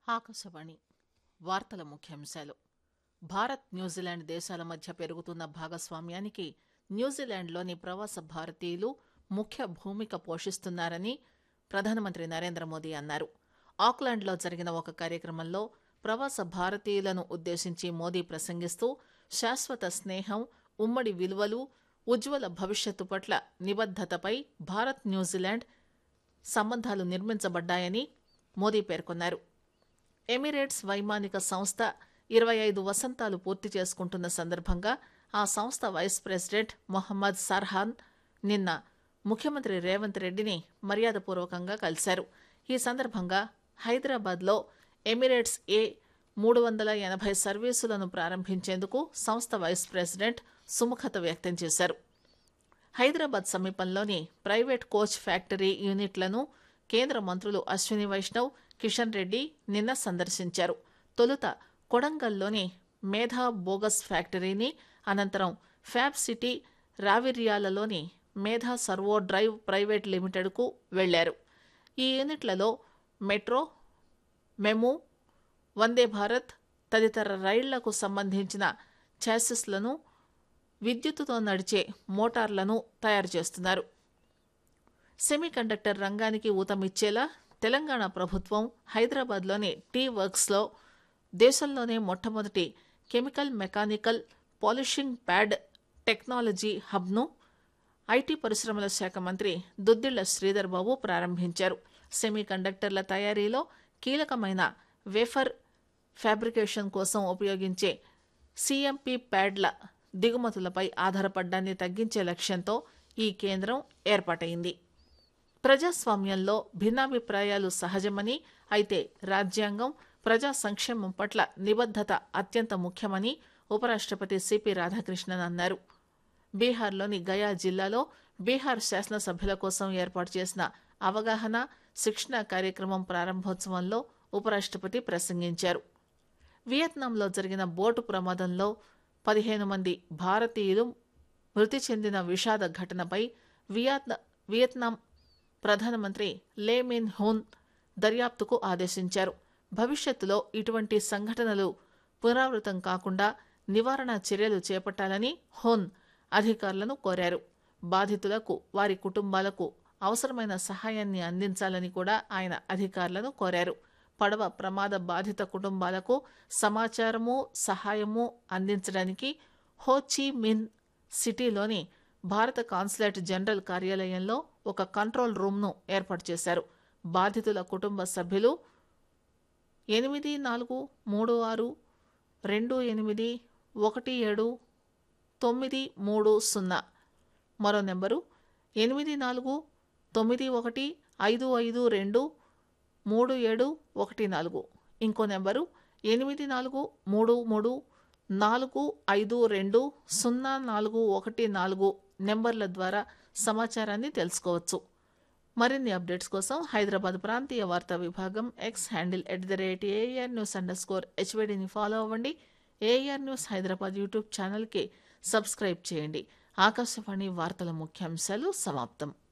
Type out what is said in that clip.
ఆకాశవాణి వార్తల ముఖ్యాంశాలు భారత్ న్యూజిలాండ్ దేశాల మధ్య పెరుగుతున్న భాగస్వామ్యానికి న్యూజిలాండ్లోని ప్రవాస భారతీయులు ముఖ్య భూమిక పోషిస్తున్నారని ప్రధానమంత్రి నరేంద్ర మోదీ అన్నారు ఆక్లాండ్లో జరిగిన ఒక కార్యక్రమంలో ప్రవాస భారతీయులను ఉద్దేశించి మోదీ ప్రసంగిస్తూ శాశ్వత స్నేహం ఉమ్మడి విలువలు ఉజ్వల భవిష్యత్తు పట్ల నిబద్దతపై భారత్ న్యూజిలాండ్ సంబంధాలు నిర్మించబడ్డాయని మోదీ పేర్కొన్నారు ఎమిరేట్స్ వైమానిక సంస్థ ఇరవై ఐదు వసంతాలు పూర్తి చేసుకుంటున్న సందర్భంగా ఆ సంస్థ వైస్ ప్రెసిడెంట్ మొహమ్మద్ సర్హాన్ నిన్న ముఖ్యమంత్రి రేవంత్ రెడ్డిని మర్యాదపూర్వకంగా కలిశారు ఈ సందర్భంగా హైదరాబాద్లో ఎమిరేట్స్ ఏ మూడు వందల ఎనభై సర్వీసులను ప్రారంభించేందుకు సంస్థ వైస్ ప్రెసిడెంట్ సుముఖత వ్యక్తం చేశారు హైదరాబాద్ సమీపంలోని ప్రైవేట్ కోచ్ ఫ్యాక్టరీ యూనిట్లను కేంద్ర మంత్రులు అశ్విని వైష్ణవ్ కిషన్ రెడ్డి నిన్న సందర్శించారు తొలుత కొడంగల్లోని మేధా బోగస్ ఫ్యాక్టరీని అనంతరం ఫ్యాబ్ సిటీ రావిర్యాలలోని మేధా సర్వో డ్రైవ్ ప్రైవేట్ లిమిటెడ్కు వెళ్లారు ఈ యూనిట్లలో మెట్రో మెము వందే భారత్ తదితర రైళ్లకు సంబంధించిన ఛాసిస్లను విద్యుత్తుతో నడిచే మోటార్లను తయారు చేస్తున్నారు సెమీకండక్టర్ రంగానికి ఊతమిచ్చేలా తెలంగాణ ప్రభుత్వం హైదరాబాద్లోని టీ వర్క్స్లో దేశంలోనే మొట్టమొదటి chemical mechanical polishing pad technology హబ్ను ఐటీ పరిశ్రమల శాఖ మంత్రి దుద్దిళ్ల శ్రీధర్ బాబు ప్రారంభించారు సెమీ కండక్టర్ల తయారీలో కీలకమైన వేఫర్ ఫ్యాబ్రికేషన్ కోసం ఉపయోగించే సిఎంపి ప్యాడ్ల దిగుమతులపై ఆధారపడ్డాన్ని తగ్గించే లక్ష్యంతో ఈ కేంద్రం ఏర్పాటైంది ప్రజాస్వామ్యంలో భిన్నాభిప్రాయాలు సహజమని అయితే రాజ్యాంగం ప్రజా సంక్షేమం పట్ల నిబద్దత అత్యంత ముఖ్యమని ఉపరాష్ట్రపతి సిపి రాధాకృష్ణన్ అన్నారు బీహార్లోని గయా జిల్లాలో బీహార్ శాసనసభ్యుల కోసం ఏర్పాటు చేసిన అవగాహన శిక్షణ కార్యక్రమం ప్రారంభోత్సవంలో ఉపరాష్ట్రపతి ప్రసంగించారు వియత్నాంలో జరిగిన బోటు ప్రమాదంలో పదిహేను మంది భారతీయులు మృతి చెందిన విషాద ఘటనపై వియత్నా వియత్నాం ప్రధానమంత్రి లే మిన్ హూన్ దర్యాప్తుకు ఆదేశించారు భవిష్యత్తులో ఇటువంటి సంఘటనలు పునరావృతం కాకుండా నివారణ చర్యలు చేపట్టాలని హోన్ అధికారులను కోరారు బాధితులకు వారి కుటుంబాలకు అవసరమైన సహాయాన్ని అందించాలని కూడా ఆయన అధికారులను కోరారు పడవ ప్రమాద బాధిత కుటుంబాలకు సమాచారము సహాయము అందించడానికి హోచి మిన్ సిటీలోని భారత కాన్సులేట్ జనరల్ కార్యాలయంలో ఒక కంట్రోల్ రూమ్ను ఏర్పాటు చేశారు బాధితుల కుటుంబ సభ్యులు ఎనిమిది నాలుగు మూడు ఆరు రెండు ఎనిమిది ఒకటి ఏడు తొమ్మిది మూడు సున్నా మరో నెంబరు ఎనిమిది నాలుగు తొమ్మిది ఒకటి ఐదు ఐదు రెండు మూడు ఏడు ఒకటి నాలుగు ఇంకో నెంబరు ఎనిమిది నాలుగు మూడు మూడు నాలుగు ఐదు రెండు సున్నా నాలుగు ఒకటి నాలుగు నెంబర్ల ద్వారా సమాచారాన్ని తెలుసుకోవచ్చు మరిన్ని అప్డేట్స్ కోసం హైదరాబాద్ ప్రాంతీయ వార్తా విభాగం X handle at the rate AR news underscore హెచ్వైడిని ఫాలో అవ్వండి ఏఆర్ న్యూస్ హైదరాబాద్ యూట్యూబ్ ఛానల్కి సబ్స్క్రైబ్ చేయండి ఆకాశవాణి వార్తల ముఖ్యాంశాలు సమాప్తం